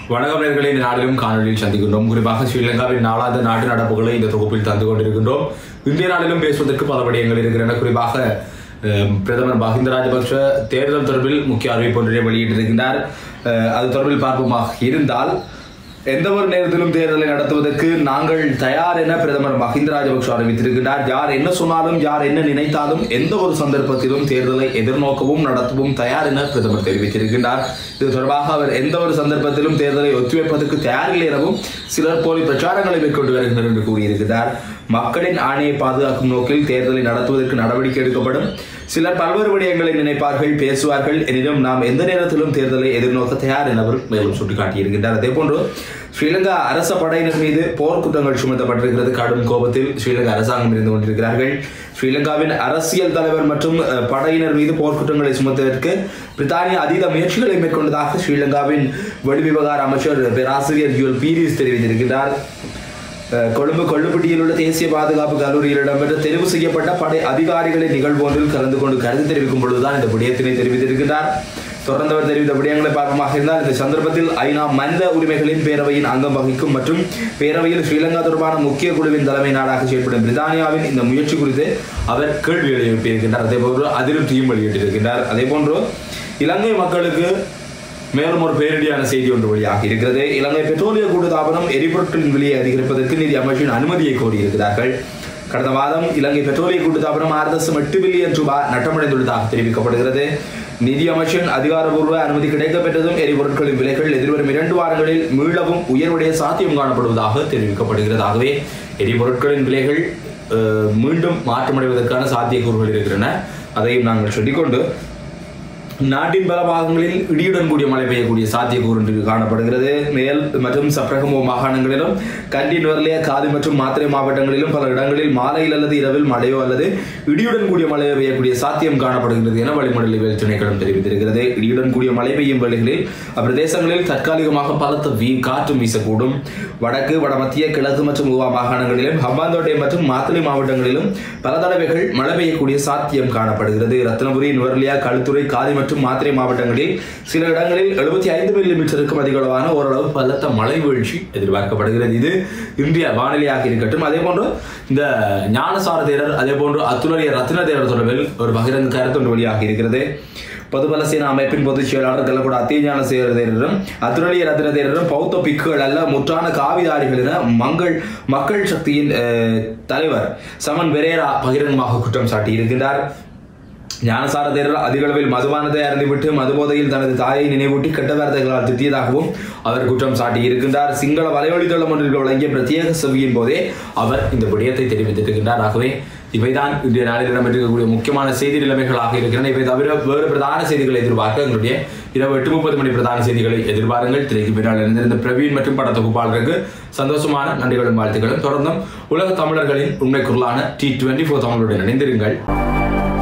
வணக்கம் நேர்களை இந்த நாளிலும் காணொலியில் சந்திக்கின்றோம் குறிப்பாக ஸ்ரீலங்காவின் நாளாந்த நாட்டு நடப்புகளை இந்த தொகுப்பில் தந்து கொண்டிருக்கின்றோம் இந்திய நாளிலும் பேசுவதற்கு பல விடயங்கள் இருக்கின்றன குறிப்பாக அஹ், பிரதமர் மஹிந்த ராஜபக்ஷ தேர்தல் தொடர்பில் முக்கிய அறிவிப்பு ஒன்றை வெளியிட்டிருக்கின்றார் அஹ், அது தொடர்பில் பார்ப்போமாக இருந்தால் எந்த ஒரு நேரத்திலும் தேர்தலை நடத்துவதற்கு நாங்கள் தயார் என பிரதமர் மஹிந்த ராஜபக்ஷ அறிவித்திருக்கிறார் யார் என்ன சொன்னாலும் யார் என்ன நினைத்தாலும் எந்த ஒரு சந்தர்ப்பத்திலும் தேர்தலை எதிர்நோக்கவும் நடத்தவும் தயார் என பிரதமர் தெரிவித்திருக்கின்றார் இது தொடர்பாக அவர் எந்த ஒரு சந்தர்ப்பத்திலும் தேர்தலை ஒத்திவைப்பதற்கு தயாரில்லை எனவும் சிலர் போலி பிரச்சாரங்களை மேற்கொண்டு வருகின்றனர் என்று கூறியிருக்கிறார் மக்களின் ஆணையை பாதுகாக்கும் நோக்கில் தேர்தலை நடத்துவதற்கு நடவடிக்கை எடுக்கப்படும் சிலர் பல்வேறு விடயங்களை நினைப்பார்கள் பேசுவார்கள் எனினும் நாம் எந்த நேரத்திலும் தேர்தலை எதிர்நோக்க தயார் என அவர் மேலும் சுட்டிக்காட்டியிருக்கின்றார் அதே போன்று ஸ்ரீலங்கா அரச படையினர் மீது போர் குற்றங்கள் சுமத்தப்பட்டிருக்கிறது கடும் கோபத்தில் ஸ்ரீலங்கா அரசாங்கம் இருந்து கொண்டிருக்கிறார்கள் ஸ்ரீலங்காவின் அரசியல் தலைவர் மற்றும் அஹ், படையினர் மீது போர்க்குற்றங்களை சுமத்துவதற்கு பிரித்தானியா அதீத முயற்சிகளை மேற்கொண்டதாக ஸ்ரீலங்காவின் வெளிவிவகார அமைச்சர் பேராசிரியர் யுஎல் பீரிஸ் தெரிவித்திருக்கிறார் அஹ், கொழும்பு கொள்ளுப்பட்டியில் உள்ள தேசிய பாதுகாப்பு கல்லூரியில் இடம்பெற்ற தெரிவு செய்யப்பட்ட படை அதிகாரிகளின் நிகழ்வு ஒன்றில் கலந்து கொண்டு கருத்து தெரிவிக்கும் பொழுதுதான் இந்த விடயத்தினை தெரிவித்திருக்கிறார் தொடர்ந்து அவர் தெரிவித்த விடயங்களை பார்ப்பமாக இருந்தால் இந்த சந்தர்ப்பத்தில் ஐநா மனித உரிமைகளின் பேரவையின் அங்கம் வகிக்கும் மற்றும் பேரவையில் ஸ்ரீலங்கா தொடர்பான முக்கிய குழுவின் தலைமை நாடாக செயல்படும் பிரித்தானியாவின் இந்த முயற்சி குறித்து அவர் கேள்வி எழுப்பியிருக்கின்றார் அதே போன்று அதிருப்தியும் வெளியிட்டிருக்கின்றார் அதே போன்று இலங்கை மக்களுக்கு மேலும் ஒரு பேரிடியான செய்தி ஒன்று வெளியாகி இருக்கிறது இலங்கை பெட்ரோலிய கூட்டுத்தாபனம் எரிபொருட்களின் விலையை அதிகரிப்பதற்கு நிதி அமைச்சின் அனுமதியை கோரியிருக்கிறார்கள் கடந்த மாதம் இலங்கை பெட்ரோலிய கூட்டுத்தாபனம் ஆறு தசம் எட்டு பில்லியன் ரூபாய் நட்டமடைந்துள்ளதாக தெரிவிக்கப்படுகிறது நிதி அமைச்சின் அதிகாரப்பூர்வ அனுமதி கிடைக்கப்பெற்றதும் எரிபொருட்களின் விலைகள் எதிர்வரும் இரண்டு வாரங்களில் மீளவும் உயர்வுடைய சாத்தியம் காணப்படுவதாக தெரிவிக்கப்படுகிறது ஆகவே எரிபொருட்களின் விலைகள் அஹ், மீண்டும் மாற்றமடைவதற்கான சாத்தியக்கூறுகள் இருக்கின்றன அதையும் நாங்கள் சொல்லிக்கொண்டு நாட்டின் பல பாகங்களில் இடியுடன் கூடிய மழை பெய்யக்கூடிய சாத்தியக்கூறு ஒன்று காணப்படுகிறது மேல் மற்றும் சப்ரகமோ மாகாணங்களிலும் கண்டி நுவர்லியா காதி மற்றும் மாத்திரை மாவட்டங்களிலும் பல இடங்களில் மாலையில் அல்லது இரவில் மழையோ அல்லது இடியுடன் கூடிய மழை பெய்யக்கூடிய சாத்தியம் காணப்படுகிறது என வளிமண்டலவியல் திணைக்களம் தெரிவித்திருக்கிறது இடியுடன் கூடிய மழை பெய்யும் வேளைகளில் அப்பிரதேசங்களில் தற்காலிகமாக பலத்த வீ காற்றும் வீசக்கூடும் வடக்கு வடமத்திய கிழக்கு மற்றும் ஊவா மாகாணங்களிலும் ஹம்பாந்தோட்டை மற்றும் மாத்தளை மாவட்டங்களிலும் பல தடவைகள் மழை பெய்யக்கூடிய சாத்தியம் காணப்படுகிறது ரத்னபுரி நுவர்லியா களுத்துறை காதி மற்றும் மாத்திரை மாவட்டங்களில் சில இடங்களில் எழுபத்தி ஐந்து மில்லி மீட்டருக்கும் அதிகளவான ஓரளவு பலத்த மழை வீழ்ச்சி எதிர்பார்க்கப்படுகிறது இது இந்திய வானிலையாக இருக்கட்டும் அதே போன்று இந்த ஞானசார தேரர் அதே போன்று அத்துலரிய ரத்ன தேரர் தொடர்பில் ஒரு பகிரங்க கருத்து ஒன்று வெளியாகி இருக்கிறது பொதுபல சேனா அமைப்பின் பொதுச் செயலாளர் கல்லக்கூட அத்தியஞான சேரதேரரும் அத்துரலிய ரத்ன தேரரும் பௌத்த பிக்குகள் அல்ல முற்றான காவிதாரிகள் என மங்கள் மக்கள் சக்தியின் அஹ், தலைவர் சமன் பெரேரா பகிரங்கமாக குற்றம் சாட்டியிருக்கிறார் ஞானசார தேரர் அதிக அளவில் மதுபானத்தை அருந்திவிட்டு மதுபோதையில் தனது தாயை நினைவூட்டி கெட்ட வார்த்தைகளால் திட்டியதாகவும் அவர் குற்றம் சாட்டியிருக்கின்றார் சிங்கள வலைவழி தளம் ஒன்றிற்கு வழங்கிய பிரத்யேக செவியின் போதே அவர் இந்த விடயத்தை தெரிவித்திருக்கின்றார் ஆகவே இவைதான் இன்றைய நாளில் இடம்பெற்றிருக்கக்கூடிய முக்கியமான செய்தி நிலைமைகளாக இருக்கின்றன இவை தவிர வேறு பிரதான செய்திகளை எதிர்பார்க்க எங்களுடைய இரவு எட்டு முப்பது மணி பிரதான செய்திகளை எதிர்பாருங்கள் திரைக்கு பின்னால் இருந்திருந்த பிரவீன் மற்றும் பட தொகுப்பாளருக்கு சந்தோஷமான நன்றிகளும் வாழ்த்துக்களும் தொடர்ந்தும் உலக தமிழர்களின் உண்மை குரலான டி டுவெண்ட்டி ஃபோர் தமிழுடன் இணைந்திருங்கள்